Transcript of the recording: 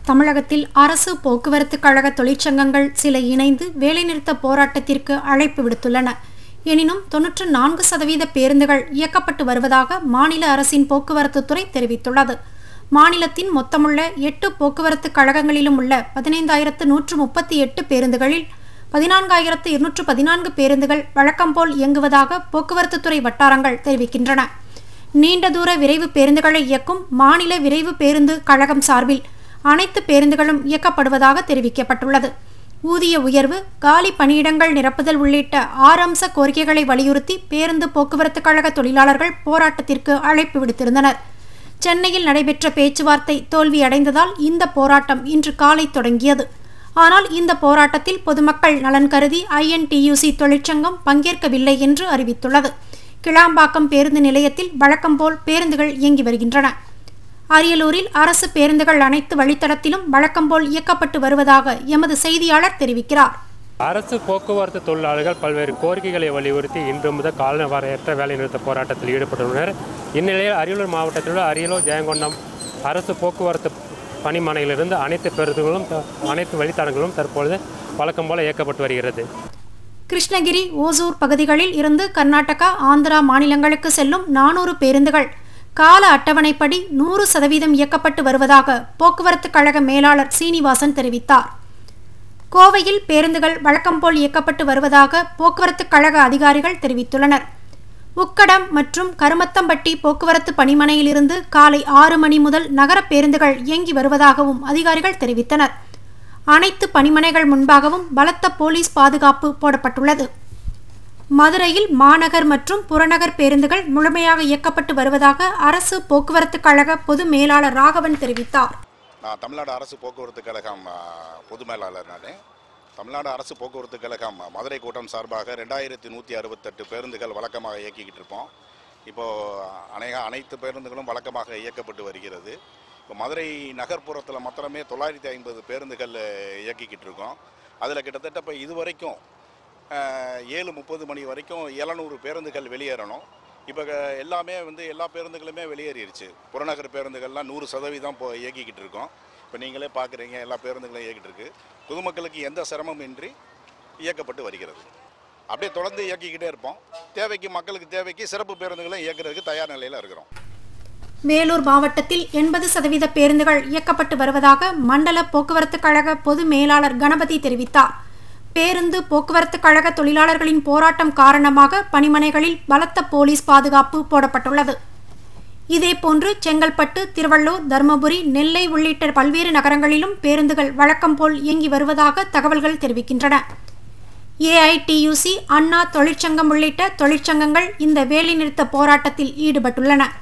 தமிழகத்தில் அரசு போக்குவரத்து கழக தொழிற்சங்கங்கள் சில இணைந்து வேலைநிறுத்த போராட்டத்திற்கு அழைப்பு விடுத்துள்ளன எனினும் தொன்னூற்று நான்கு சதவீத பேருந்துகள் இயக்கப்பட்டு வருவதாக மாநில அரசின் போக்குவரத்து துறை தெரிவித்துள்ளது மாநிலத்தின் மொத்தமுள்ள எட்டு போக்குவரத்து கழகங்களிலும் உள்ள பதினைந்தாயிரத்து நூற்று முப்பத்தி எட்டு பேருந்துகளில் பதினான்காயிரத்து இருநூற்று பதினான்கு பேருந்துகள் வழக்கம்போல் இயங்குவதாக போக்குவரத்து துறை வட்டாரங்கள் தெரிவிக்கின்றன நீண்ட தூர விரைவு பேருந்துகளை இயக்கும் மாநில விரைவு பேருந்து கழகம் சார்பில் அனைத்து பேருந்துகளும் இயக்கப்படுவதாக தெரிவிக்கப்பட்டுள்ளது ஊதிய உயர்வு காலி பணியிடங்கள் நிரப்புதல் உள்ளிட்ட ஆறு அம்ச கோரிக்கைகளை வலியுறுத்தி பேருந்து போக்குவரத்து கழக தொழிலாளர்கள் போராட்டத்திற்கு அழைப்பு விடுத்திருந்தனர் சென்னையில் நடைபெற்ற பேச்சுவார்த்தை தோல்வியடைந்ததால் இந்த போராட்டம் இன்று காலை தொடங்கியது ஆனால் இந்த போராட்டத்தில் பொதுமக்கள் நலன் கருதி ஐஎன்டியூசி தொழிற்சங்கம் பங்கேற்கவில்லை என்று அறிவித்துள்ளது கிளாம்பாக்கம் பேருந்து நிலையத்தில் வழக்கம்போல் பேருந்துகள் இயங்கி வருகின்றன அரியலூரில் அரசு பேருந்துகள் அனைத்து வழித்தடத்திலும் வழக்கம்போல் இயக்கப்பட்டு வருவதாக எமது செய்தியாளர் தெரிவிக்கிறார் அரசு போக்குவரத்து தொழிலாளர்கள் பல்வேறு கோரிக்கைகளை வலியுறுத்தி இன்று முதல் கால வரையற்ற வேலைநிறுத்த போராட்டத்தில் ஈடுபட்டுள்ளனர் இந்நிலையில் அரியலூர் மாவட்டத்தில் உள்ள அரியலூர் ஜெயங்கொண்டம் அரசு போக்குவரத்து பணிமனையிலிருந்து அனைத்து பேருந்துகளும் த- அனைத்து வழித்தடங்களும் தற்பொழுது வழக்கம் போல இயக்கப்பட்டு வருகிறது கிருஷ்ணகிரி ஓசூர் பகுதிகளில் இருந்து கர்நாடகா ஆந்திரா மாநிலங்களுக்கு செல்லும் நானூறு பேருந்துகள் கால அட்டவணைப்படி நூறு சதவீதம் இயக்கப்பட்டு வருவதாக போக்குவரத்து கழக மேலாளர் சீனிவாசன் தெரிவித்தார் கோவையில் பேருந்துகள் வழக்கம்போல் இயக்கப்பட்டு வருவதாக போக்குவரத்து கழக அதிகாரிகள் தெரிவித்துள்ளனர் உக்கடம் மற்றும் கருமத்தம்பட்டி போக்குவரத்து பணிமனையிலிருந்து காலை ஆறு மணி முதல் நகர பேருந்துகள் இயங்கி வருவதாகவும் அதிகாரிகள் தெரிவித்தனர் அனைத்து பணிமனைகள் முன்பாகவும் பலத்த போலீஸ் பாதுகாப்பு போடப்பட்டுள்ளது மதுரையில் மாநகர் மற்றும் புறநகர் பேருந்துகள் முழுமையாக இயக்கப்பட்டு வருவதாக அரசு போக்குவரத்து கழக பொது மேலாளர் ராகவன் தெரிவித்தார் நான் தமிழ்நாடு அரசு போக்குவரத்து கழகம் ஆ, பொது மேலாளர் நான் தமிழ்நாடு அரசு போக்குவரத்து கழகம் மதுரை கூட்டம் சார்பாக ரெண்டாயிரத்தி நூற்றி அறுபத்தெட்டு பேருந்துகள் வழக்கமாக இயக்கிக்கிட்டு இருப்போம் இப்போது அநேக அனைத்து பேருந்துகளும் வழக்கமாக இயக்கப்பட்டு வருகிறது இப்போ மதுரை நகர்ப்புறத்தில் மாத்திரமே தொள்ளாயிரத்தி ஐம்பது பேருந்துகள் இயக்கிக்கிட்டு இருக்கோம் அதில் கிட்டத்தட்ட இப்போ இது வரைக்கும் அஹ், ஏழு முப்பது மணி வரைக்கும் எழுநூறு பேருந்துகள் வெளியேறணும் இப்போ எல்லாமே வந்து எல்லா பேருந்துகளுமே வெளியேறிடுச்சு புறநகர் பேருந்துகள்லாம் நூறு சதவீதம் இப்போ இயக்கிக்கிட்டு இருக்கோம் இப்போ நீங்களே பார்க்குறீங்க எல்லா பேருந்துகளும் இயக்கிட்டு இருக்கு பொதுமக்களுக்கு எந்த சிரமம் இன்றி இயக்கப்பட்டு வருகிறது அப்படியே தொடர்ந்து இயக்கிக்கிட்டே இருப்போம் தேவைக்கு மக்களுக்கு தேவைக்கு சிறப்பு பேருந்துகளை இயக்குறதுக்கு தயார் நிலையில் இருக்கிறோம் வேலூர் மாவட்டத்தில் எண்பது சதவீத பேருந்துகள் இயக்கப்பட்டு வருவதாக மண்டல போக்குவரத்து கழக பொது மேலாளர் கணபதி தெரிவித்தார் பேருந்து போக்குவரத்து கழக தொழிலாளர்களின் போராட்டம் காரணமாக பணிமனைகளில் பலத்த போலீஸ் பாதுகாப்பு போடப்பட்டுள்ளது இதேபோன்று செங்கல்பட்டு திருவள்ளூர் தருமபுரி நெல்லை உள்ளிட்ட பல்வேறு நகரங்களிலும் பேருந்துகள் வழக்கம் போல் இயங்கி வருவதாக தகவல்கள் தெரிவிக்கின்றன ஏஐடியூசி அண்ணா தொழிற்சங்கம் உள்ளிட்ட தொழிற்சங்கங்கள் இந்த வேலைநிறுத்த போராட்டத்தில் ஈடுபட்டுள்ளன